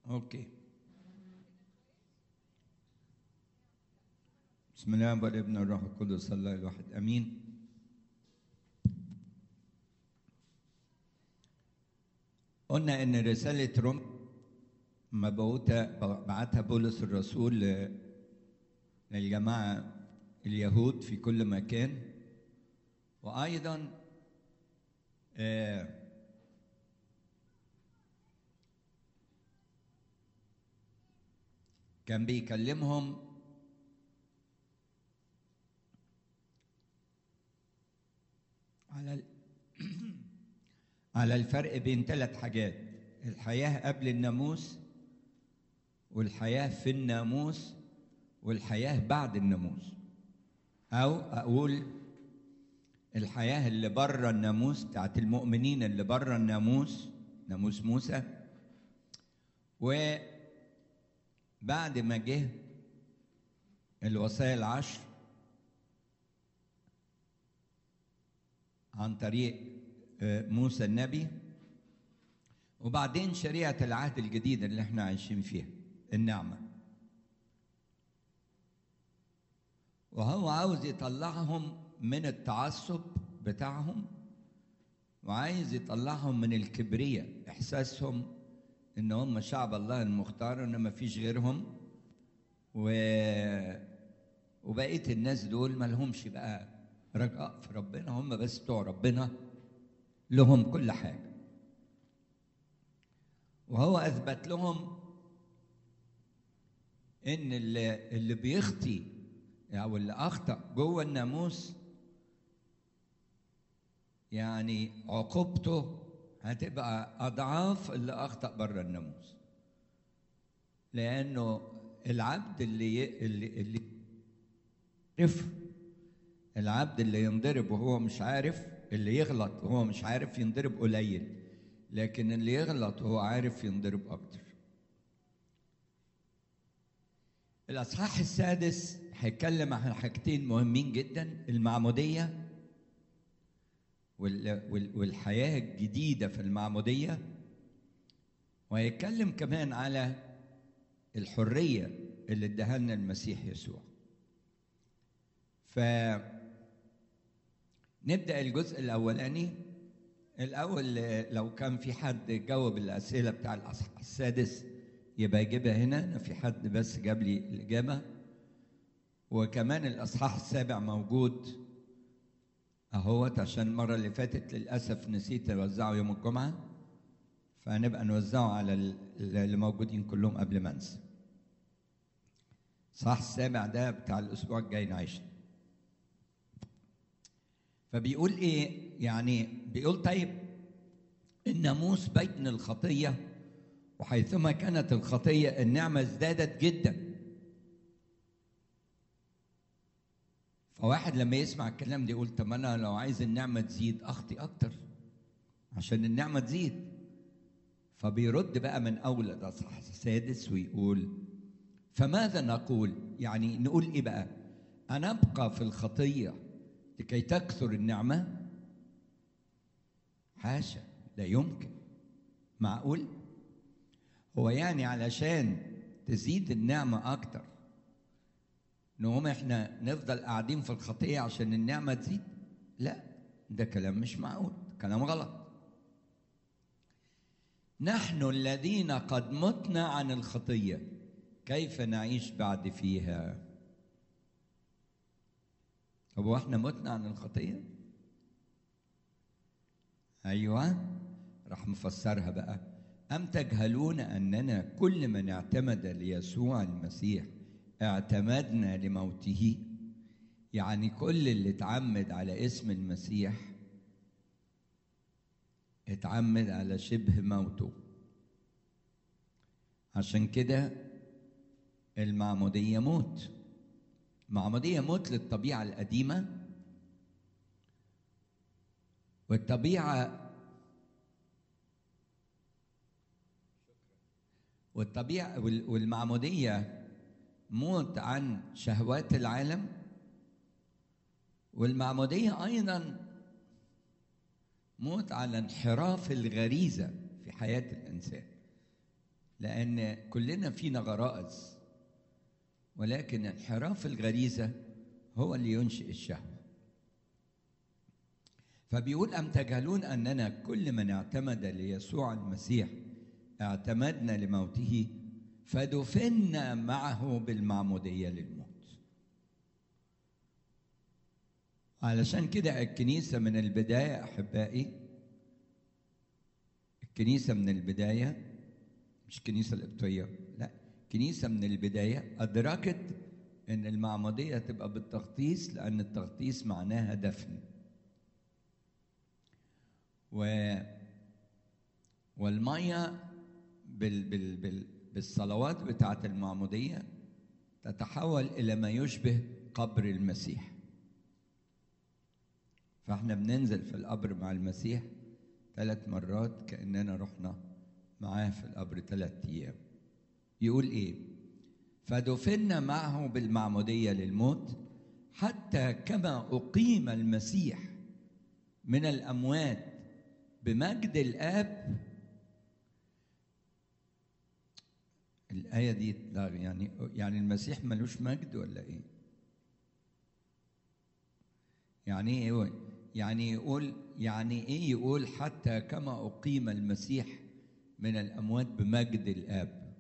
اوكي بسم الله والابن والروح القدس الله الواحد امين قلنا ان رساله روم مبعوثه بعتها بولس الرسول ل- للجماعه اليهود في كل مكان وايضا آه كان بيكلمهم على ال- على الفرق بين ثلاث حاجات الحياة قبل الناموس والحياة في الناموس والحياة بعد الناموس أو أقول الحياة اللي بره الناموس بتاعت المؤمنين اللي بره الناموس ناموس موسى وبعد ما جه الوصايا العشر عن طريق آه، موسى النبي وبعدين شريعة العهد الجديد اللي احنا عايشين فيها النعمة وهو عاوز يطلعهم من التعصب بتاعهم وعايز يطلعهم من الكبرية إحساسهم إن هم شعب الله المختار وإن ما فيش غيرهم و... وبقية الناس دول ما لهمش بقى رجاء في ربنا هم بس بتوع ربنا لهم كل حاجة وهو أثبت لهم إن اللي, اللي بيخطي أو اللي أخطأ جوه الناموس يعني عقوبته هتبقى أضعاف اللي أخطأ بره الناموس لأنه العبد اللي ي... اللي اللي يعرف العبد اللي ينضرب وهو مش عارف اللي يغلط وهو مش عارف ينضرب قليل لكن اللي يغلط وهو عارف ينضرب أكتر الأصحاح السادس هيتكلم عن حاجتين مهمين جدا المعمودية وال- وال- والحياة الجديدة في المعمودية وهيتكلم كمان على الحرية اللي اداها لنا المسيح يسوع ف نبدأ الجزء الأولاني الأول آه، لو كان في حد جاوب الأسئلة بتاع الأصحاح السادس يبقى يجيبها هنا أنا في حد بس جاب لي الإجابة وكمان الأصحاح السابع موجود أهوت عشان المرة اللي فاتت للأسف نسيت أوزعه يوم الجمعة فهنبقى نوزعه على ال- اللي موجودين كلهم قبل ما أنسى صح السابع ده بتاع الأسبوع الجاي نعيشه فبيقول ايه يعني بيقول طيب الناموس بين الخطيه وحيثما كانت الخطيه النعمه ازدادت جدا فواحد لما يسمع الكلام ده يقول طب انا لو عايز النعمه تزيد اخطي اكتر عشان النعمه تزيد فبيرد بقى من اول الاصحاح السادس ويقول فماذا نقول يعني نقول ايه بقى أنبقى في الخطية لكي تكثر النعمة حاشا لا يمكن معقول هو يعني علشان تزيد النعمة أكتر نقوم احنا نفضل قاعدين في الخطية عشان النعمة تزيد لا ده كلام مش معقول كلام غلط نحن الذين قد متنا عن الخطية كيف نعيش بعد فيها طب واحنا متنا عن الخطية أيوة راح مفسرها بقى أم تجهلون أننا كل من اعتمد ليسوع المسيح اعتمدنا لموته يعني كل اللي اتعمد على اسم المسيح اتعمد على شبه موته عشان كده المعمودية موت المعمودية موت للطبيعة القديمة والطبيعة والطبيعة والمعمودية موت عن شهوات العالم والمعمودية أيضا موت على انحراف الغريزة في حياة الإنسان لأن كلنا فينا غرائز ولكن انحراف الغريزة هو اللي ينشئ الشهوة فبيقول أم تجهلون أننا كل من اعتمد ليسوع المسيح اعتمدنا لموته فدفنا معه بالمعمودية للموت علشان كده الكنيسة من البداية أحبائي الكنيسة من البداية مش الكنيسة القبطية لا كنيسة من البداية أدركت إن المعمودية تبقى بالتغطيس لأن التغطيس معناها دفن و والمية بال بال بال بالصلوات بتاعة المعمودية تتحول إلى ما يشبه قبر المسيح فاحنا بننزل في القبر مع المسيح ثلاث مرات كأننا رحنا معاه في القبر ثلاث أيام يقول إيه فدفنا معه بالمعمودية للموت حتى كما أقيم المسيح من الأموات بمجد الآب الآية دي لا يعني يعني المسيح ملوش مجد ولا إيه؟ يعني إيه يعني يقول يعني إيه يقول حتى كما أقيم المسيح من الأموات بمجد الآب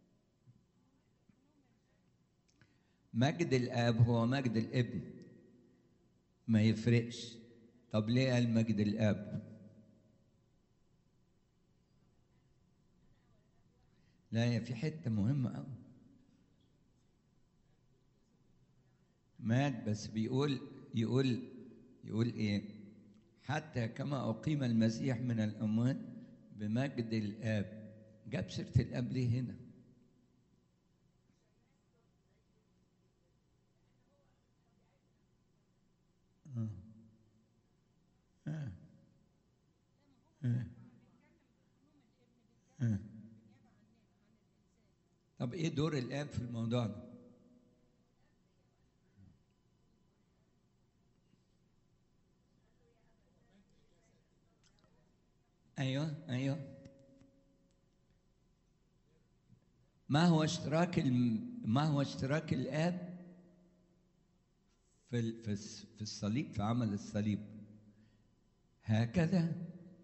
مجد الآب هو مجد الابن ما يفرقش طب ليه قال مجد الآب؟ لا هي في حته مهمه قوي مات بس بيقول يقول يقول ايه حتى كما اقيم المسيح من الاموات بمجد الاب جاب سيره الاب ليه هنا آه. آه. آه. آه. طب ايه دور الاب في الموضوع ده ايوه ايوه ما هو اشتراك الم... ما هو اشتراك الاب في ال... في الس- في الصليب في عمل الصليب هكذا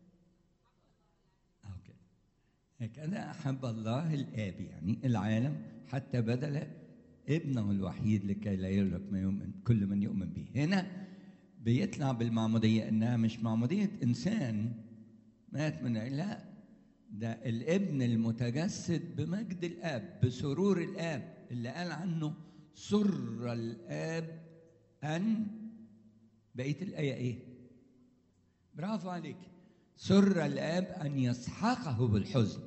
أوكي. هكذا أحب الله الآب يعني العالم حتى بدل ابنه الوحيد لكي لا يهلك ما يؤمن كل من يؤمن به هنا بيطلع بالمعمودية إنها مش معمودية إنسان مات من لا ده الابن المتجسد بمجد الآب بسرور الآب اللي قال عنه سر الآب أن بقية الآية إيه؟ برافو عليك سر الآب أن يسحقه بالحزن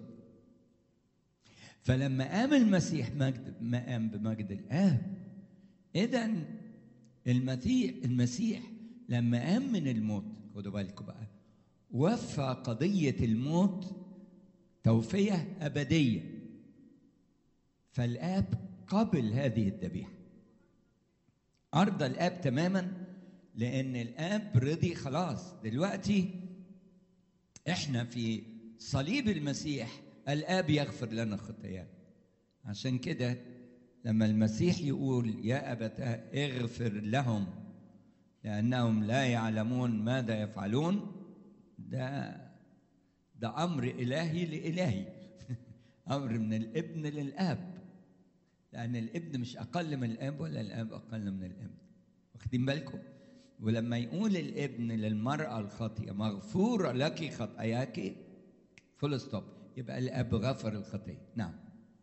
فلما قام المسيح مجد ما قام بمجد الآب إذا المسيح المسيح لما قام من الموت خدوا بالكم بقى وفى قضية الموت توفية أبدية فالآب قبل هذه الذبيحة أرضى الآب تماما لأن الآب رضي خلاص دلوقتي إحنا في صليب المسيح الآب يغفر لنا خطايانا عشان كده لما المسيح يقول يا أبتاه اغفر لهم لأنهم لا يعلمون ماذا يفعلون ده ده أمر إلهي لإلهي أمر من الابن للآب لأن الابن مش أقل من الآب ولا الآب أقل من الابن واخدين بالكم ولما يقول الابن للمرأة الخاطئة مغفورة لك خطاياك فول ستوب يبقى الأب غفر الخطية نعم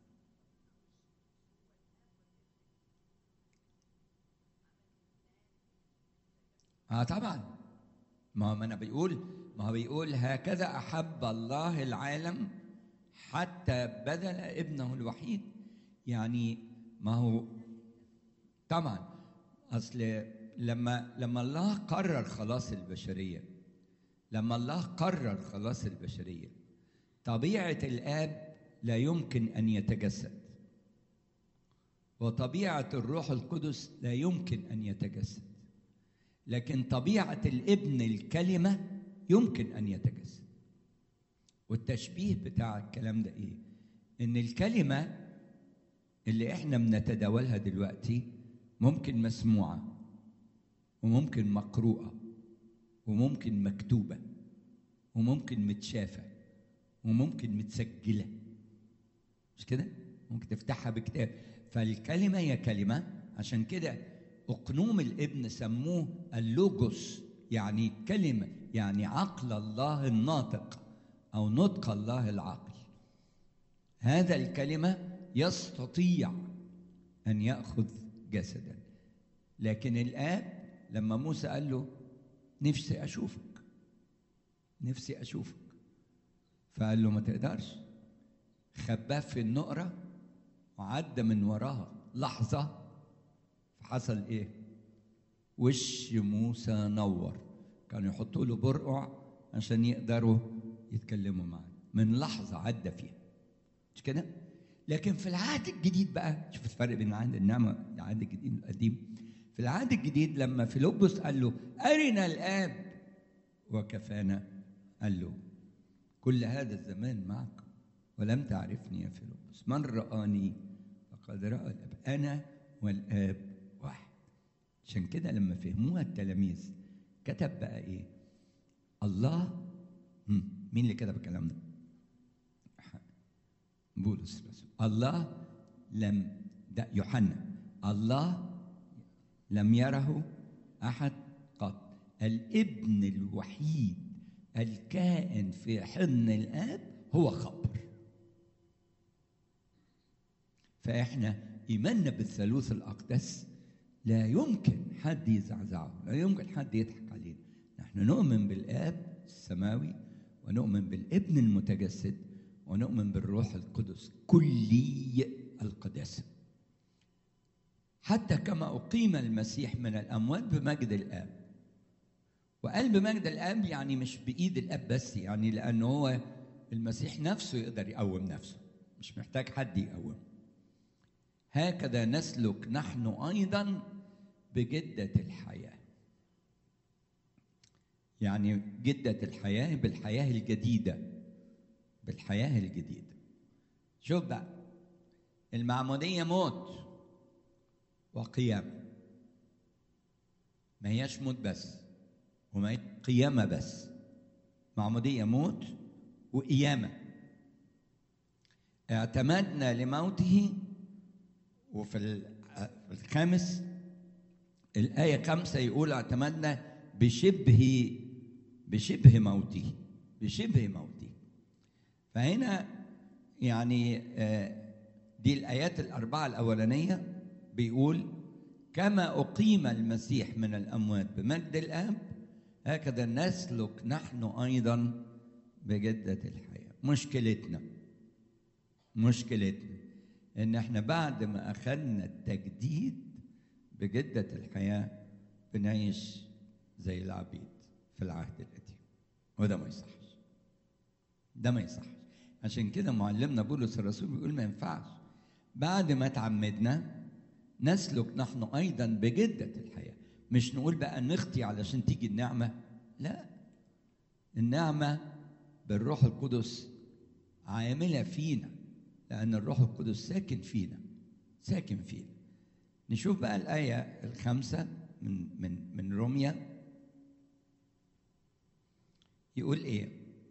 اه طبعا ما هو ما انا بيقول ما هو بيقول هكذا احب الله العالم حتى بذل ابنه الوحيد يعني ما هو طبعا اصل لما لما الله قرر خلاص البشريه لما الله قرر خلاص البشريه طبيعه الاب لا يمكن ان يتجسد وطبيعه الروح القدس لا يمكن ان يتجسد لكن طبيعه الابن الكلمه يمكن ان يتجسد والتشبيه بتاع الكلام ده ايه ان الكلمه اللي احنا بنتداولها دلوقتي ممكن مسموعه وممكن مقروءه وممكن مكتوبه وممكن متشافه وممكن متسجله مش كده ممكن تفتحها بكتاب فالكلمه هي كلمه عشان كده اقنوم الابن سموه اللوجوس يعني كلمه يعني عقل الله الناطق او نطق الله العقل هذا الكلمه يستطيع ان ياخذ جسدا لكن الاب لما موسى قال له نفسي اشوفك نفسي اشوفك فقال له ما تقدرش خباه في النقره وعدى من وراها لحظه فحصل ايه وش موسى نور كانوا يحطوا له برقع عشان يقدروا يتكلموا معاه من لحظه عدى فيها مش كده لكن في العهد الجديد بقى شوف الفرق بين عهد النعمه العهد الجديد والقديم في العهد الجديد لما فيلبس قال له ارنا الاب وكفانا قال له كل هذا الزمان معك ولم تعرفني يا فيلبس من رآني فقد رأى الاب انا والاب واحد عشان كده لما فهموها التلاميذ كتب بقى ايه الله مم. مين اللي كتب الكلام ده بولس الرسول الله لم ده يوحنا الله لم يره احد قط الابن الوحيد الكائن في حضن الاب هو خبر فاحنا ايماننا بالثالوث الاقدس لا يمكن حد يزعزعه لا يمكن حد يضحك علينا نحن نؤمن بالاب السماوي ونؤمن بالابن المتجسد ونؤمن بالروح القدس كلي القداسه حتى كما اقيم المسيح من الاموات بمجد الاب وقال بمجد الاب يعني مش بايد الاب بس يعني لانه هو المسيح نفسه يقدر يقوم نفسه مش محتاج حد يقوم هكذا نسلك نحن ايضا بجده الحياه يعني جده الحياه بالحياه الجديده بالحياه الجديده شوف بقى المعموديه موت وقيامه ما هياش موت بس وما هي قيامه بس معموديه موت وقيامه اعتمدنا لموته وفي الخامس الآية خمسة يقول اعتمدنا بشبه بشبه موته بشبه موته فهنا يعني دي الآيات الأربعة الأولانية بيقول كما أقيم المسيح من الأموات بمجد الآب هكذا نسلك نحن أيضا بجدة الحياة مشكلتنا مشكلتنا ان احنا بعد ما اخذنا التجديد بجدة الحياة بنعيش زي العبيد في العهد القديم وده ما يصحش ده ما يصحش عشان كده معلمنا بولس الرسول بيقول ما ينفعش بعد ما تعمدنا نسلك نحن ايضا بجدة الحياة مش نقول بقى نخطي علشان تيجي النعمة لا النعمة بالروح القدس عاملة فينا لأن الروح القدس ساكن فينا ساكن فينا نشوف بقى الآية الخامسة من من من روميا يقول إيه؟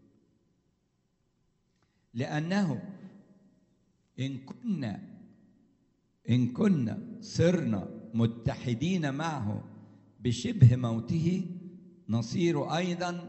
لأنه إن كنا إن كنا صرنا متحدين معه بشبه موته نصير أيضا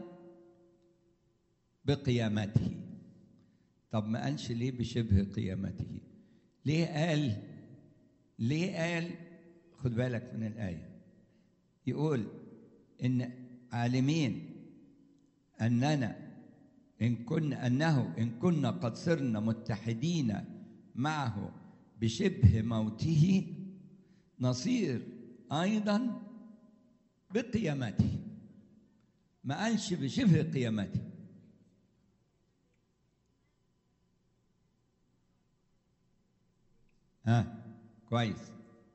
بقيامته طب ما قالش ليه بشبه قيامته ليه قال ليه قال خد بالك من الآية يقول إن عالمين أننا إن كنا أنه إن كنا قد صرنا متحدين معه بشبه موته نصير أيضا بقيامته ما قالش بشبه قيامته ها كويس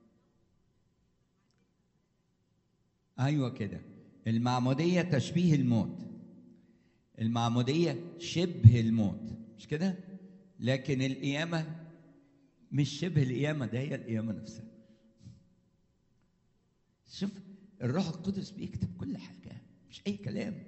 ايوه كده المعموديه تشبيه الموت المعموديه شبه الموت مش كده لكن القيامة مش شبه القيامة ده هي القيامة نفسها شوف الروح القدس بيكتب كل حاجة مش أي كلام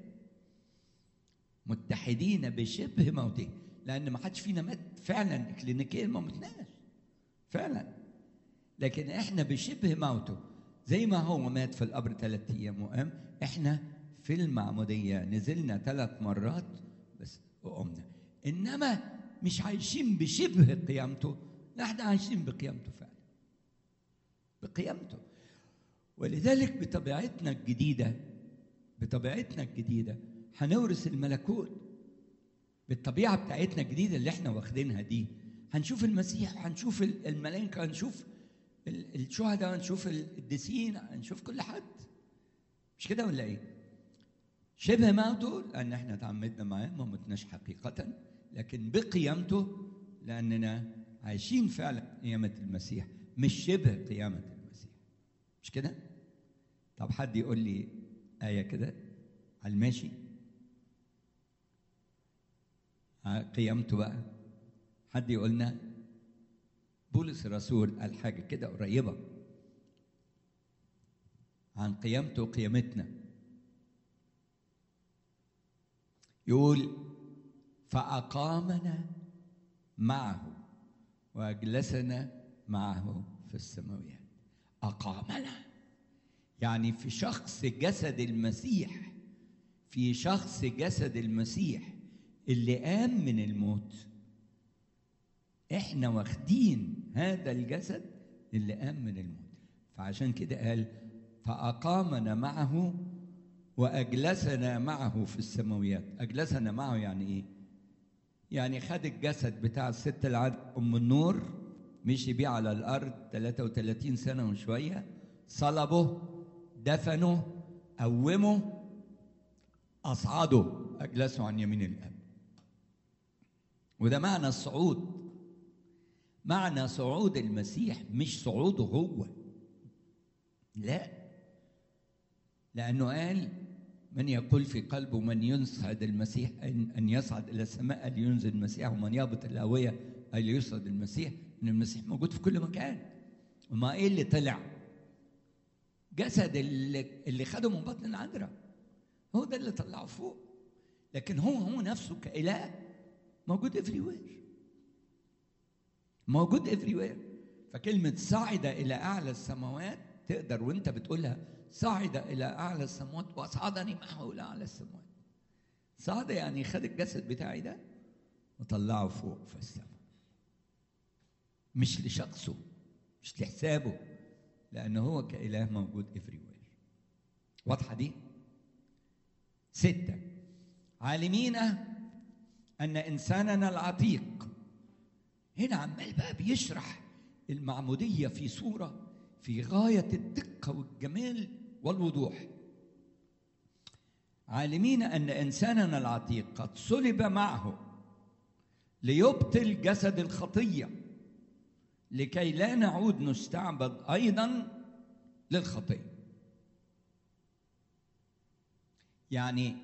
متحدين بشبه موته لأن ما حدش فينا مات فعلا كلينيكيا ما متناش فعلا لكن احنا بشبه موته زي ما هو مات في القبر ثلاث ايام وقام احنا في المعموديه نزلنا ثلاث مرات بس وقمنا انما مش عايشين بشبه قيامته لا احنا عايشين بقيامته فعلا بقيامته ولذلك بطبيعتنا الجديده بطبيعتنا الجديده هنورث الملكوت بالطبيعه بتاعتنا الجديده اللي احنا واخدينها دي هنشوف المسيح هنشوف الملائكه هنشوف الشهداء هنشوف القديسين هنشوف كل حد مش كده ولا ايه؟ شبه موته لان احنا تعمدنا معاه ما متناش حقيقه لكن بقيامته لاننا عايشين فعلا قيامه المسيح مش شبه قيامه المسيح مش كده؟ طب حد يقول لي ايه كده على الماشي قيامته بقى حد يقولنا بولس الرسول قال حاجه كده قريبه عن قيامته وقيامتنا يقول فأقامنا معه وأجلسنا معه في السماويات أقامنا يعني في شخص جسد المسيح في شخص جسد المسيح اللي قام من الموت احنا واخدين هذا الجسد اللي قام من الموت فعشان كده قال فأقامنا معه وأجلسنا معه في السماويات أجلسنا معه يعني إيه؟ يعني خد الجسد بتاع الست العاد أم النور مشي بيه على الأرض 33 سنة وشوية صلبه دفنه قومه أصعده أجلسه عن يمين الأب وده معنى الصعود معنى صعود المسيح مش صعوده هو لا لأنه قال من يقول في قلبه من يصعد المسيح أن, أن يصعد إلى السماء لينزل المسيح ومن يهبط الهوية أي ليصعد المسيح إن المسيح موجود في كل مكان وما إيه اللي طلع جسد اللي, اللي خده من بطن العذراء هو ده اللي طلعه فوق لكن هو هو نفسه كإله موجود everywhere موجود everywhere فكلمة صعد إلى أعلى السماوات تقدر وأنت بتقولها صعد إلى أعلى السماوات وأصعدني معه إلى أعلى السماوات صعد يعني خد الجسد بتاعي ده وطلعه فوق في السماء مش لشخصه مش لحسابه لأنه هو كإله موجود everywhere واضحة دي؟ ستة عالمين أن إنساننا العتيق هنا عمال بقى بيشرح المعمودية في صورة في غاية الدقة والجمال والوضوح عالمين أن إنساننا العتيق قد صلب معه ليبطل جسد الخطية لكي لا نعود نستعبد أيضا للخطية يعني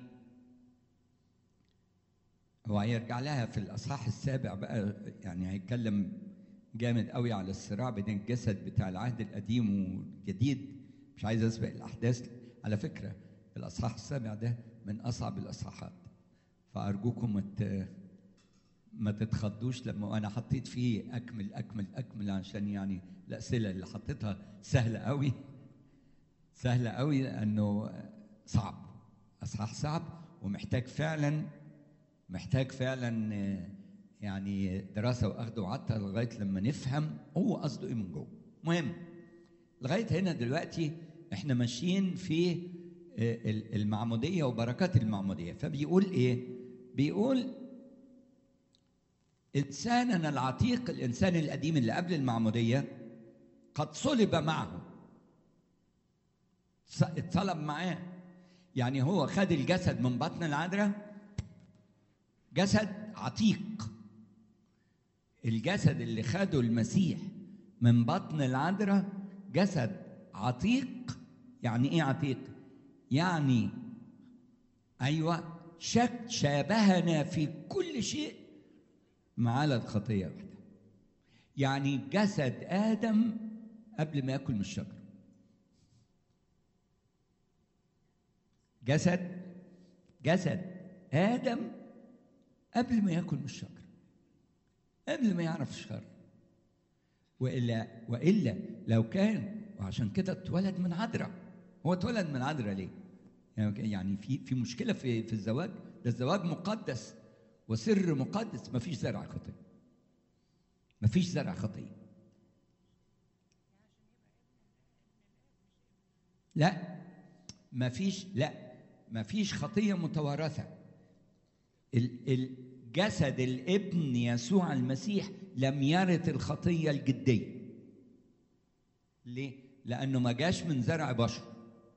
هو هيرجع لها في الاصحاح السابع بقى يعني هيتكلم جامد قوي على الصراع بين الجسد بتاع العهد القديم والجديد مش عايز اسبق الاحداث على فكره الاصحاح السابع ده من اصعب الاصحاحات فارجوكم ما ما تتخضوش لما انا حطيت فيه اكمل اكمل اكمل عشان يعني الاسئله اللي حطيتها سهله قوي سهله قوي لانه صعب اصحاح صعب ومحتاج فعلا محتاج فعلا يعني دراسه واخد وعطا لغايه لما نفهم هو قصده ايه من جوه. مهم لغايه هنا دلوقتي احنا ماشيين في المعموديه وبركات المعموديه فبيقول ايه؟ بيقول انساننا العتيق الانسان القديم اللي قبل المعموديه قد صلب معه اتصلب معاه يعني هو خد الجسد من بطن العذراء جسد عتيق الجسد اللي خده المسيح من بطن العذراء جسد عتيق يعني ايه عتيق يعني ايوه شك شابهنا في كل شيء ما عدا الخطيه واحده يعني جسد ادم قبل ما ياكل من الشجره جسد جسد ادم قبل ما ياكل من الشجره قبل ما يعرف الشر والا والا لو كان وعشان كده اتولد من عذراء هو اتولد من عذراء ليه؟ يعني في في مشكله في في الزواج ده الزواج مقدس وسر مقدس ما فيش زرع خطيه ما فيش زرع خطيه لا ما فيش لا ما فيش خطيه متوارثه الجسد الابن يسوع المسيح لم يرث الخطيه الجديه ليه لانه ما جاش من زرع بشر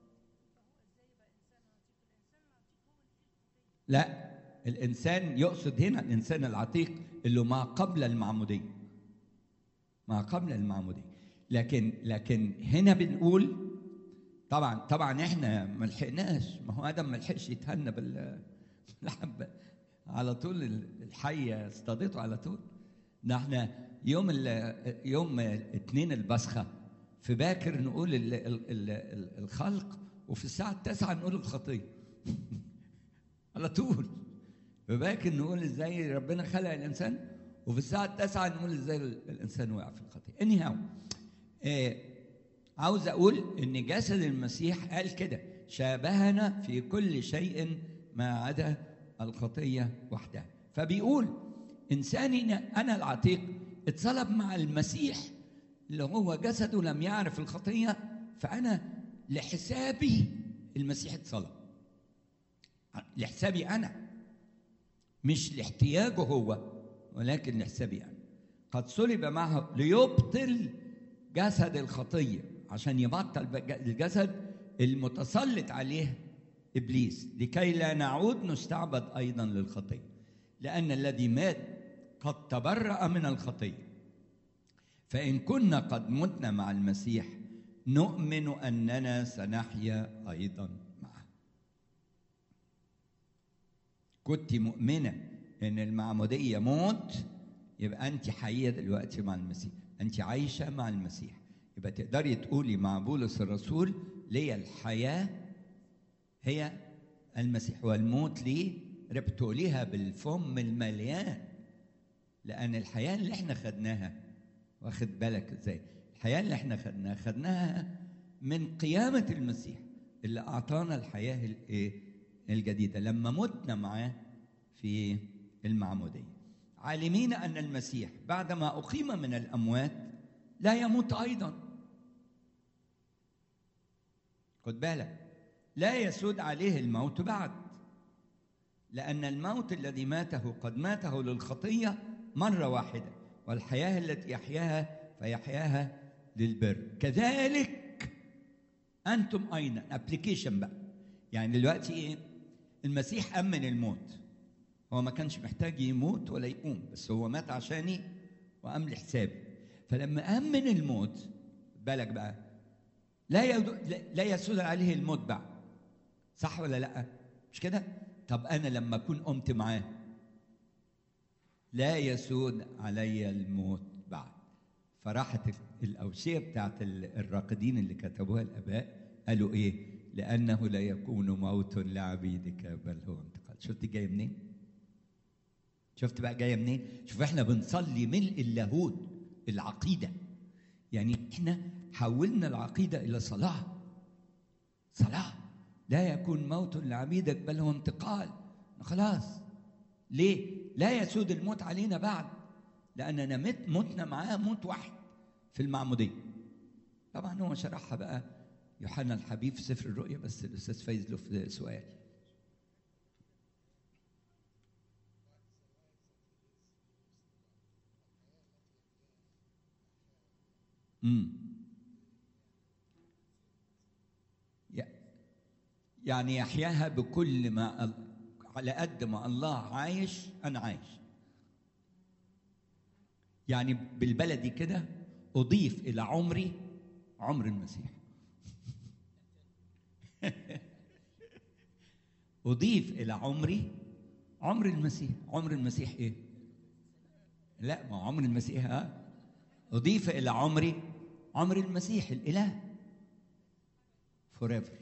لا الانسان يقصد هنا الانسان العتيق اللي ما قبل المعموديه ما قبل المعموديه لكن لكن هنا بنقول طبعا طبعا احنا ما لحقناش ما هو ادم ما لحقش يتهنى بالحبه على طول الحيه اصطادته على طول ده احنا يوم يوم اثنين البصخه في باكر نقول ال ال ال الخلق وفي الساعه التاسعه نقول الخطيه على طول في باكر نقول ازاي ربنا خلق الانسان وفي الساعه التاسعه نقول ازاي الانسان وقع في الخطيه اني هاو آه عاوز اقول ان جسد المسيح قال كده شابهنا في كل شيء ما عدا الخطيه وحدها فبيقول انساني انا العتيق اتصلب مع المسيح اللي هو جسده لم يعرف الخطيه فانا لحسابي المسيح اتصلب لحسابي انا مش لاحتياجه هو ولكن لحسابي انا قد صلب معه ليبطل جسد الخطيه عشان يبطل الجسد المتسلط عليه ابليس لكي لا نعود نستعبد ايضا للخطيه لان الذي مات قد تبرأ من الخطيه فان كنا قد متنا مع المسيح نؤمن اننا سنحيا ايضا معه كنت مؤمنه ان المعموديه موت يبقى انت حيه دلوقتي مع المسيح انت عايشه مع المسيح يبقى تقدري تقولي مع بولس الرسول ليا الحياه هي المسيح والموت ليه بتقوليها بالفم المليان لان الحياه اللي احنا خدناها واخد بالك ازاي الحياه اللي احنا خدناها خدناها من قيامه المسيح اللي اعطانا الحياه الايه الجديده لما متنا معاه في المعموديه عالمين ان المسيح بعدما اقيم من الاموات لا يموت ايضا خد بالك لا يسود عليه الموت بعد لان الموت الذي ماته قد ماته للخطيه مره واحده والحياه التي يحياها فيحياها للبر كذلك انتم ايضا ابلكيشن بقى يعني دلوقتي ايه المسيح امن الموت هو ما كانش محتاج يموت ولا يقوم بس هو مات عشاني وقام لحسابي فلما امن الموت بالك بقى لا يدو لا يسود عليه الموت بعد صح ولا لا مش كده طب انا لما اكون قمت معاه لا يسود علي الموت بعد فراحت الاوصيه بتاعت الراقدين اللي كتبوها الاباء قالوا ايه لانه لا يكون موت لعبيدك بل هو انتقال شفت جايه منين شفت بقى جايه منين شوف احنا بنصلي ملء اللاهوت العقيده يعني احنا حولنا العقيده الى صلاه صلاه لا يكون موت لعبيدك بل هو انتقال خلاص ليه لا يسود الموت علينا بعد لاننا مت متنا معاه موت واحد في المعموديه طبعا هو شرحها بقى يوحنا الحبيب في سفر الرؤيا بس الاستاذ فايز له في سؤال امم يعني يحياها بكل ما على قد ما الله عايش انا عايش يعني بالبلدي كده اضيف الى عمري عمر المسيح اضيف الى عمري عمر المسيح عمر المسيح ايه لا ما هو عمر المسيح ها اضيف الى عمري عمر المسيح الاله forever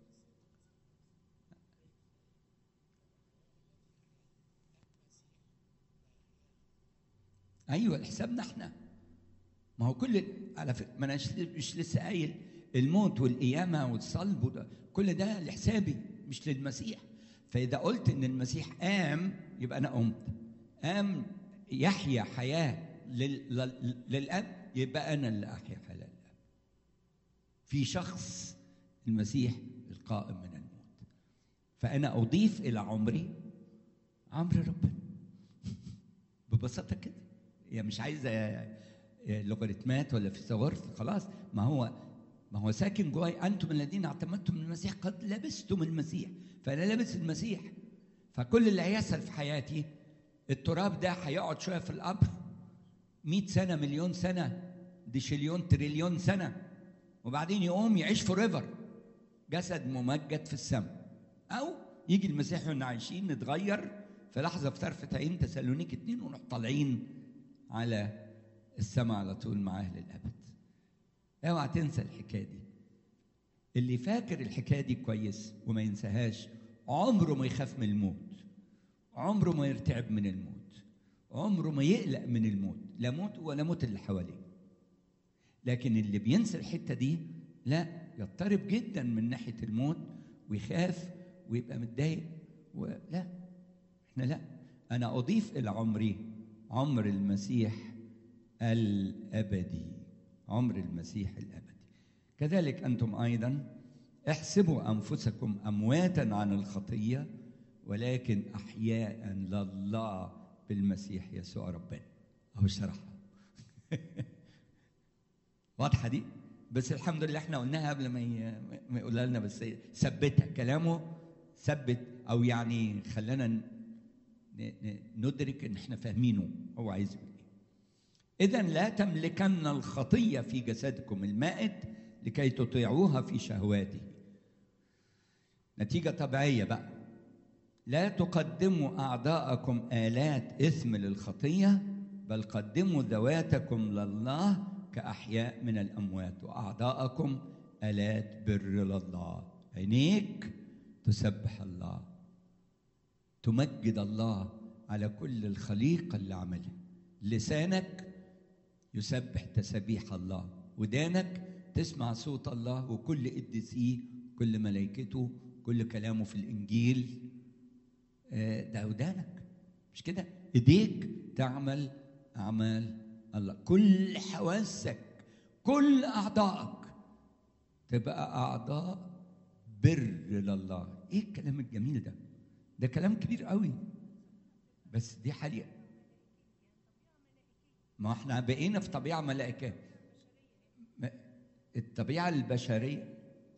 ايوه حسابنا احنا ما هو كل على فكره ما انا مش- مش لسه قايل الموت والقيامه والصلب وده كل ده لحسابي مش للمسيح فاذا قلت ان المسيح قام يبقى انا قمت قام يحيا حياه لل... لل... للاب يبقى انا اللي احيا حياه للاب في شخص المسيح القائم من الموت فانا اضيف الى عمري عمر ربنا ببساطه كده هي مش عايزه لوغاريتمات ولا فيثاغورس خلاص ما هو ما هو ساكن جواي انتم الذين اعتمدتم المسيح قد لبستم المسيح فانا لابس المسيح فكل اللي هيحصل في حياتي التراب ده هيقعد شويه في القبر 100 سنه مليون سنه ديشليون تريليون سنه وبعدين يقوم يعيش فور ايفر جسد ممجد في السماء او يجي المسيح واحنا عايشين نتغير في لحظه في طرفه عين تسالونيك اتنين ونروح طالعين على السماء على طول معاه للابد اوعى تنسى الحكايه دي اللي فاكر الحكايه دي كويس وما ينساهاش عمره ما يخاف من الموت عمره ما يرتعب من الموت عمره ما يقلق من الموت لا موت ولا موت اللي حواليه لكن اللي بينسى الحته دي لا يضطرب جدا من ناحيه الموت ويخاف ويبقى متضايق ولا احنا لا انا اضيف الى عمري عمر المسيح الابدي عمر المسيح الابدي كذلك انتم ايضا احسبوا انفسكم امواتا عن الخطيه ولكن احياء لله بالمسيح يسوع ربنا اهو شرحها واضحه دي بس الحمد لله احنا قلناها قبل ما ي- ما يقولها لنا بس ثبتها كلامه ثبت او يعني خلانا ن- ن- ندرك ان احنا فاهمينه هو عايز يقول ايه اذا لا تملكن الخطيه في جسدكم المائت لكي تطيعوها في شهواته نتيجه طبيعيه بقى لا تقدموا اعضاءكم الات اثم للخطيه بل قدموا ذواتكم لله كاحياء من الاموات واعضاءكم الات بر لله عينيك تسبح الله تمجد الله على كل الخليقه اللي عملها لسانك يسبح تسبيح الله ودانك تسمع صوت الله وكل قديسيه كل ملائكته كل كلامه في الانجيل آه، ده ودانك مش كده ايديك تعمل اعمال الله كل حواسك كل اعضائك تبقى اعضاء بر لله ايه الكلام الجميل ده ده كلام كبير قوي بس دي حقيقه ما احنا بقينا في طبيعه ملائكيه ما- الطبيعه البشريه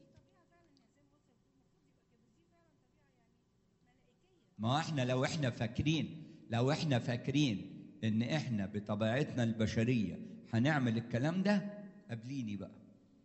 ما احنا لو احنا فاكرين لو احنا فاكرين ان احنا بطبيعتنا البشريه هنعمل الكلام ده قابليني بقى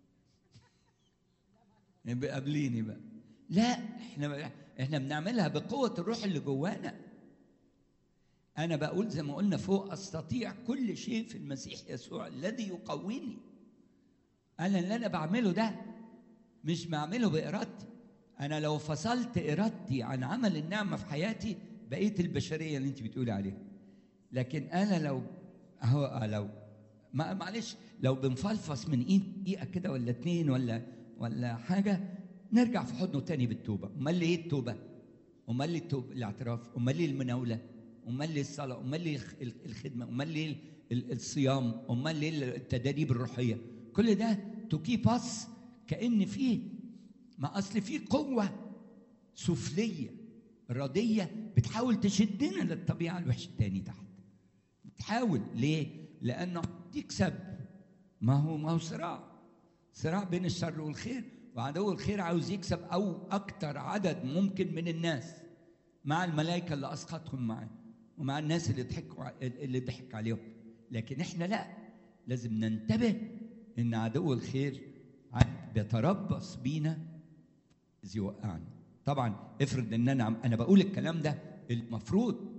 يبقى قابليني بقى لا احنا احنا بنعملها بقوه الروح اللي جوانا انا بقول زي ما قلنا فوق استطيع كل شيء في المسيح يسوع الذي يقويني انا اللي انا بعمله ده مش بعمله بارادتي انا لو فصلت ارادتي عن عمل النعمه في حياتي بقيت البشريه اللي انت بتقولي عليها لكن انا لو اهو لو ما معلش لو بنفلفص من ايد دقيقه كده ولا اتنين ولا ولا حاجه نرجع في حضنه تاني بالتوبه امال ايه التوبه امال ايه التوبه الاعتراف امال ايه المناوله امال ايه الصلاه امال ايه الخ- الخدمه امال ايه ال- الصيام امال ايه التدريب الروحيه كل ده تو كيب اس كان فيه ما اصل فيه قوه سفليه رديه بتحاول تشدنا للطبيعه الوحشه التاني تحت بتحاول ليه لانه تكسب ما هو ما هو صراع صراع بين الشر والخير وعدو الخير عاوز يكسب او اكتر عدد ممكن من الناس مع الملائكه اللي اسقطهم معاه ومع الناس اللي ضحكوا ع- اللي ضحك عليهم لكن احنا لا لازم ننتبه ان عدو الخير عاد بيتربص بينا إذ يوقعنا طبعا افرض ان انا عم- انا بقول الكلام ده المفروض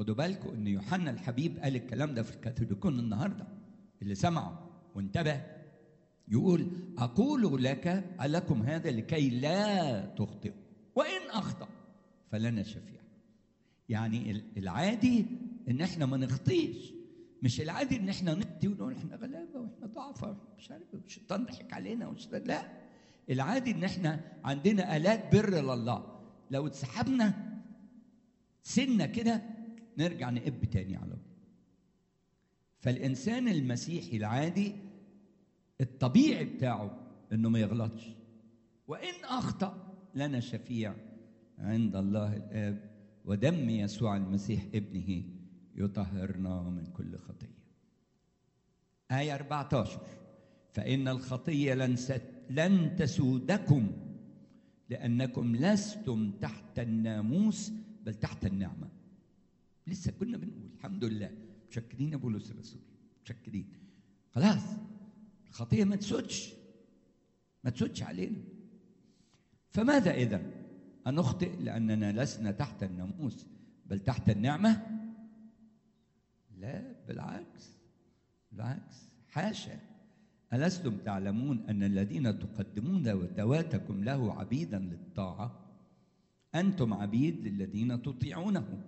خدوا بالكم ان يوحنا الحبيب قال الكلام ده في الكاثوليكون النهارده اللي سمعوا وانتبه يقول اقول لك لكم هذا لكي لا تخطئوا وان اخطا فلنا شفيع يعني العادي ان احنا ما نخطيش مش العادي ان احنا نخطي ونقول احنا غلابه واحنا ضعفاء واحنا مش عارف الشيطان ضحك علينا والشيطان لا العادي ان احنا عندنا الات بر لله لو اتسحبنا سنه كده نرجع نقب تاني على طول فالانسان المسيحي العادي الطبيعي بتاعه انه ما يغلطش وان اخطا لنا شفيع عند الله الاب ودم يسوع المسيح ابنه يطهرنا من كل خطيه ايه 14 فان الخطيه لن لن تسودكم لانكم لستم تحت الناموس بل تحت النعمه لسه كنا بنقول الحمد لله مشكرين يا بولس الرسول مشكرين خلاص الخطيه ما تسودش ما تسودش علينا فماذا اذا أنخطئ لأننا لسنا تحت الناموس بل تحت النعمة؟ لا بالعكس بالعكس حاشا ألستم تعلمون أن الذين تقدمون ذواتكم له عبيدا للطاعة أنتم عبيد للذين تطيعونه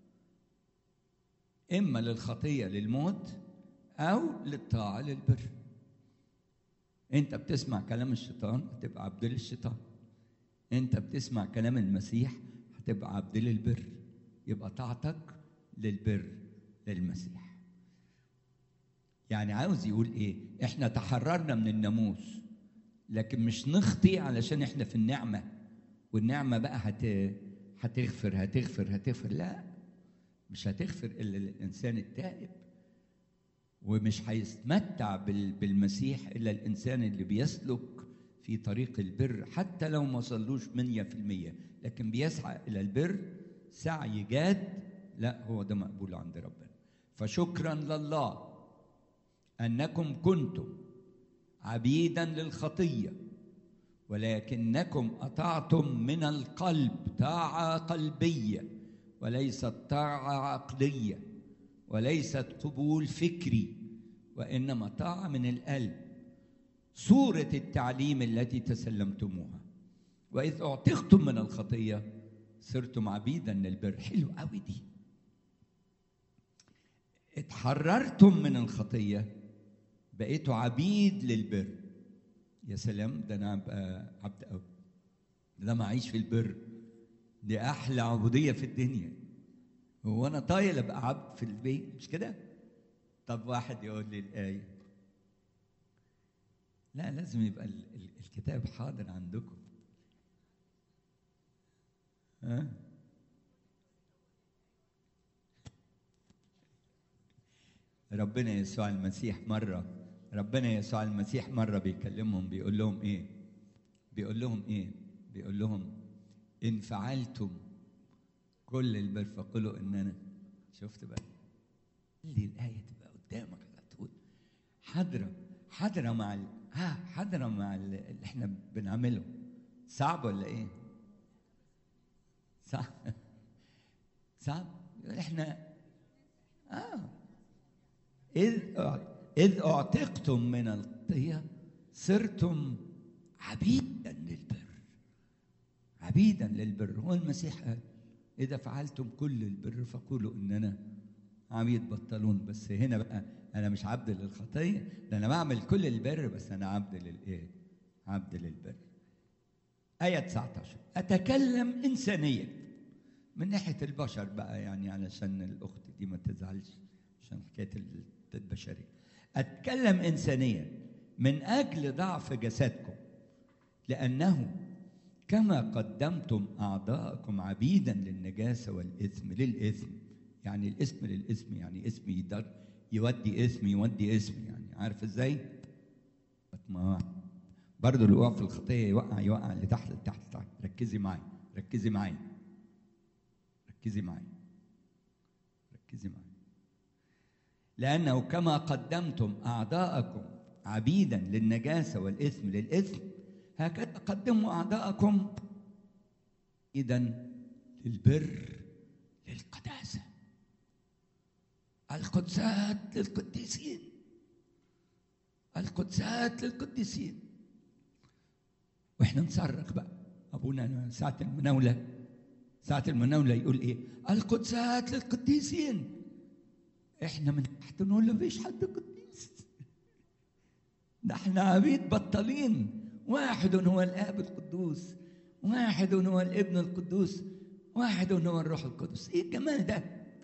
إما للخطية للموت أو للطاعة للبر أنت بتسمع كلام الشيطان تبقى عبد للشيطان انت بتسمع كلام المسيح هتبقى عبد للبر يبقى طاعتك للبر للمسيح يعني عاوز يقول ايه احنا تحررنا من الناموس لكن مش نخطي علشان احنا في النعمه والنعمه بقى هت هتغفر هتغفر هتغفر لا مش هتغفر الا الانسان التائب ومش هيتمتع بالمسيح الا الانسان اللي بيسلك في طريق البر حتى لو ما صلوش مية في المية لكن بيسعى إلى البر سعي جاد لا هو ده مقبول عند ربنا فشكرا لله أنكم كنتم عبيدا للخطية ولكنكم أطعتم من القلب طاعة قلبية وليست طاعة عقلية وليست قبول فكري وإنما طاعة من القلب صورة التعليم التي تسلمتموها وإذ أعتقتم من الخطية صرتم عبيدا للبر حلو قوي دي اتحررتم من الخطية بقيتوا عبيد للبر يا سلام ده أنا أبقى عبد قوي ده ما أعيش في البر دي أحلى عبودية في الدنيا هو أنا طايل أبقى عبد في البيت مش كده؟ طب واحد يقول لي الآية لا لازم يبقى الكتاب حاضر عندكم ها ربنا يسوع المسيح مرة ربنا يسوع المسيح مرة بيكلمهم بيقول لهم إيه؟ بيقول لهم إيه؟ بيقول لهم إن فعلتم كل البر فقولوا إن أنا شفت بقى اللي الآية تبقى قدامك على طول حاضرة حاضرة مع ال... ها حاضرة مع ال- اللي احنا بنعمله صعب ولا ايه؟ صعب صعب احنا اه إذ إذ أعتقتم من الخطية صرتم عبيدا للبر عبيدا للبر هو المسيح قال إذا فعلتم كل البر فقولوا إننا عبيد بطلون بس هنا بقى أنا مش عبد للخطية ده أنا بعمل كل البر بس أنا عبد للإيه؟ عبد للبر آية 19 أتكلم إنسانيا من ناحية البشر بقى يعني علشان الأخت دي ما تزعلش عشان حكاية البشرية أتكلم إنسانيا من أجل ضعف جسدكم لأنه كما قدمتم أعضاءكم عبيدا للنجاسة والإثم للإثم يعني الاسم للاسم يعني اسم يقدر يودي اسم يودي اسم يعني عارف ازاي؟ ما برضه اللي وقع في الخطيه يوقع يوقع اللي تحت لتحت تحت ركزي معايا ركزي معايا ركزي معايا ركزي معايا لأنه كما قدمتم أعضاءكم عبيدا للنجاسة والإثم للإثم هكذا قدموا أعضاءكم إذا للبر للقداسة القدسات للقديسين القدسات للقديسين واحنا نصرخ بقى ابونا ساعة المناولة ساعة المناولة يقول ايه القدسات للقديسين احنا من تحت نقول له مفيش حد قديس ده احنا عبيد بطالين واحد هو الاب القدوس واحد هو الابن القدوس واحد هو الروح القدس ايه الجمال ده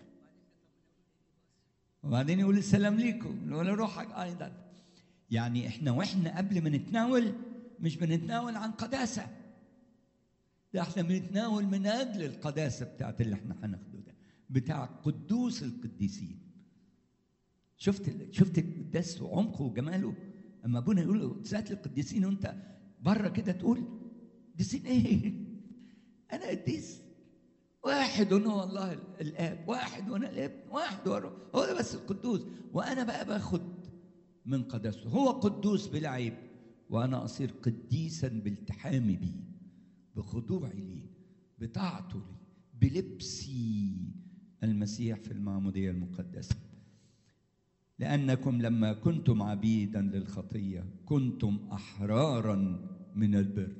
وبعدين يقول السلام ليكم ولا روحك ايضا يعني احنا واحنا قبل ما نتناول مش بنتناول عن قداسه ده احنا بنتناول من اجل القداسه بتاعت اللي احنا هناخده ده بتاع قدوس القديسين شفت ال- شفت القداس وعمقه وجماله اما ابونا يقول قدسات للقديسين وانت بره كده تقول قديسين ايه انا قديس واحد هو الله الاب واحد وانا الابن واحد هو الروح. هو ده بس القدوس وانا بقى باخد من قداسته هو قدوس بلا عيب وانا اصير قديسا بالتحامي بيه بخضوعي ليه بطاعته ليه بلبسي المسيح في المعموديه المقدسه لانكم لما كنتم عبيدا للخطيه كنتم احرارا من البر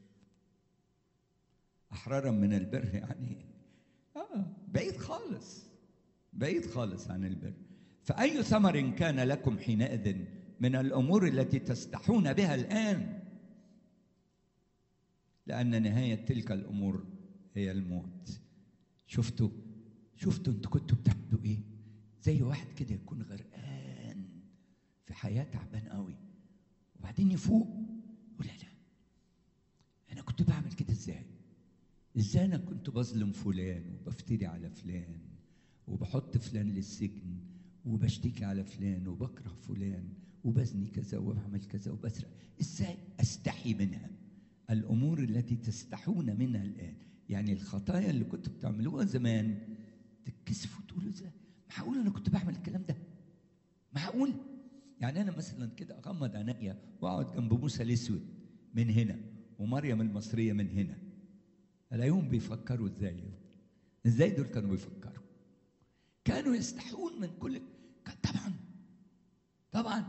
احرارا من البر يعني اه بعيد خالص بعيد خالص عن البر فاي ثمر كان لكم حينئذ من الامور التي تستحون بها الان لان نهايه تلك الامور هي الموت شفتوا شفتوا انتوا كنتوا بتعملوا ايه زي واحد كده يكون غرقان في حياه تعبان قوي وبعدين يفوق يقول لا انا كنت بعمل كده ازاي ازاي انا كنت بظلم فلان وبفتري على فلان وبحط فلان للسجن وبشتكي على فلان وبكره فلان وبزني كذا وبعمل كذا وبسرق ازاي استحي منها الامور التي تستحون منها الان يعني الخطايا اللي كنتوا بتعملوها زمان تتكسفوا تقولوا ازاي معقول انا كنت بعمل الكلام ده معقول يعني انا مثلا كده اغمض عينيا واقعد جنب موسى الاسود من هنا ومريم المصريه من هنا الاقيهم بيفكروا ازاي ازاي دول كانوا بيفكروا كانوا يستحون من كل كان طبعا طبعا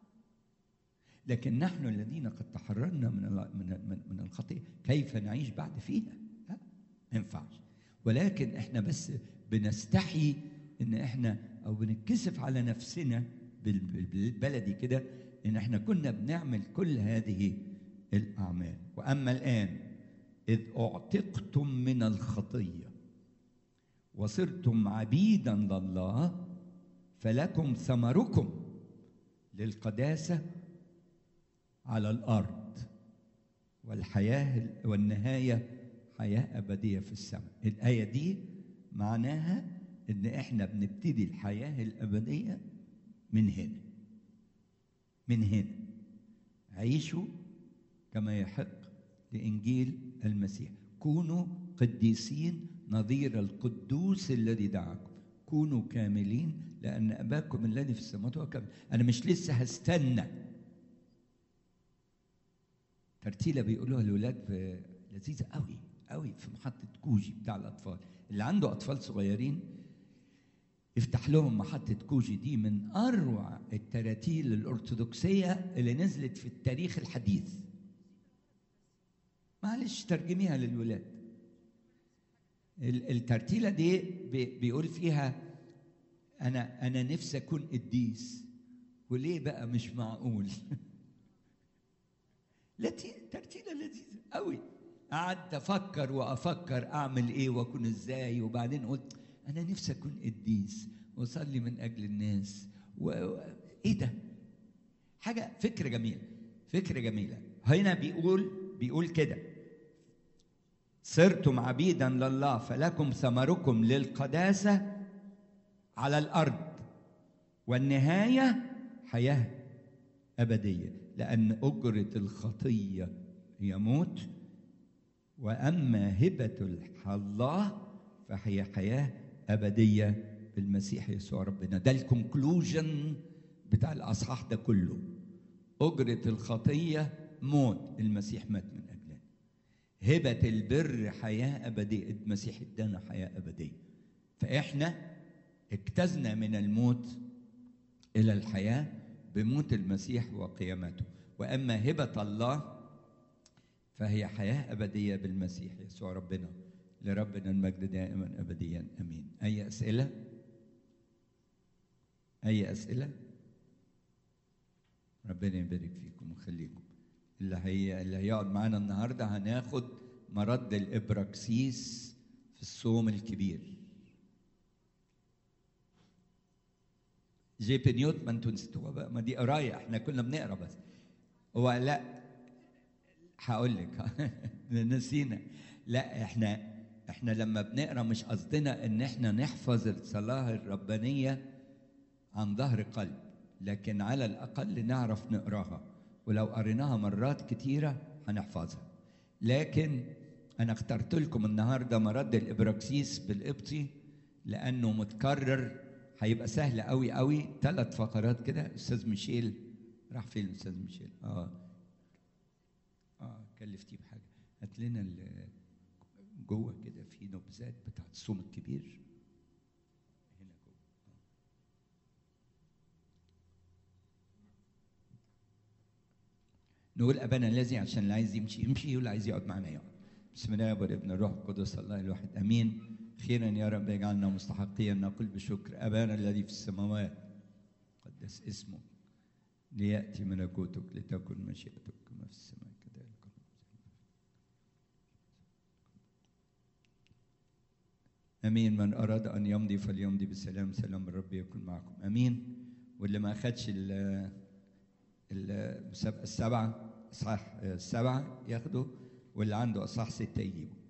لكن نحن الذين قد تحررنا من ال- من من, من الخطيه كيف نعيش بعد فيها؟ لا ما ينفعش ولكن احنا بس بنستحي ان احنا او بنتكسف على نفسنا بال- بال- بالبلدي كده ان احنا كنا بنعمل كل هذه الاعمال واما الان اذ اعتقتم من الخطيه وصرتم عبيدا لله فلكم ثمركم للقداسه على الارض والحياه والنهايه حياه ابديه في السماء الايه دي معناها ان احنا بنبتدي الحياه الابديه من هنا من هنا عيشوا كما يحق لانجيل المسيح كونوا قديسين نظير القدوس الذي دعاكم كونوا كاملين لان اباكم الذي في السماوات هو كامل انا مش لسه هستنى ترتيله بيقولوها الاولاد في لذيذه قوي قوي في محطه كوجي بتاع الاطفال اللي عنده اطفال صغيرين يفتح لهم محطة كوجي دي من أروع التراتيل الأرثوذكسية اللي نزلت في التاريخ الحديث معلش ترجميها للولاد ال- الترتيلة دي بي- بيقول فيها أنا أنا نفسي أكون قديس وليه بقى مش معقول لتي ترتيلة لذيذة قوي قعدت أفكر وأفكر أعمل إيه وأكون إزاي وبعدين قلت أنا نفسي أكون قديس وأصلي من أجل الناس و... و- إيه ده؟ حاجة فكرة جميلة فكرة جميلة هنا بيقول بيقول كده صرتم عبيدا لله فلكم ثمركم للقداسة على الأرض والنهاية حياة أبدية لأن أجرة الخطية هي موت وأما هبة الله فهي حياة أبدية بالمسيح يسوع ربنا ده الكونكلوجن بتاع الأصحاح ده كله أجرة الخطية موت المسيح مات من أجلنا هبة البر حياة أبدية المسيح ادانا حياة أبدية فإحنا اجتزنا من الموت الى الحياه بموت المسيح وقيامته واما هبه الله فهي حياه ابديه بالمسيح يسوع ربنا لربنا المجد دائما ابديا امين اي اسئله اي اسئله ربنا يبارك فيكم ويخليكم اللي هي اللي هيقعد معانا النهارده هناخد مرض الابراكسيس في الصوم الكبير جي بي نيوت ما انتوا نسيتوها بقى ما دي قرايه احنا كنا بنقرا بس هو لا هقول لك نسينا لا احنا احنا لما بنقرا مش قصدنا ان احنا نحفظ الصلاه الربانيه عن ظهر قلب لكن على الاقل نعرف نقراها ولو قريناها مرات كتيره هنحفظها لكن انا اخترت لكم النهارده مرد الابراكسيس بالقبطي لانه متكرر هيبقى سهل قوي قوي ثلاث فقرات كده استاذ ميشيل راح فين الاستاذ ميشيل اه اه كلفتيه بحاجه هات لنا ال- جوه كده في نبذات بتاعت الصوم الكبير هنا جوه آه. نقول ابانا الذي عشان اللي عايز يمشي يمشي واللي عايز يقعد معنا يقعد بسم الله والابن الروح القدس الله الواحد امين خيرا يا رب اجعلنا مستحقين نقول بشكر ابانا الذي في السماوات قدس اسمك لياتي ملكوتك لتكن مشيئتك كما في السماء كذلك على الأرض. امين من اراد ان يمضي فليمضي بسلام سلام الرب يكن معكم امين واللي ما اخدش ال- المسابقه السبعه اصحاح السبعه ياخده واللي عنده اصحاح سته يجيبه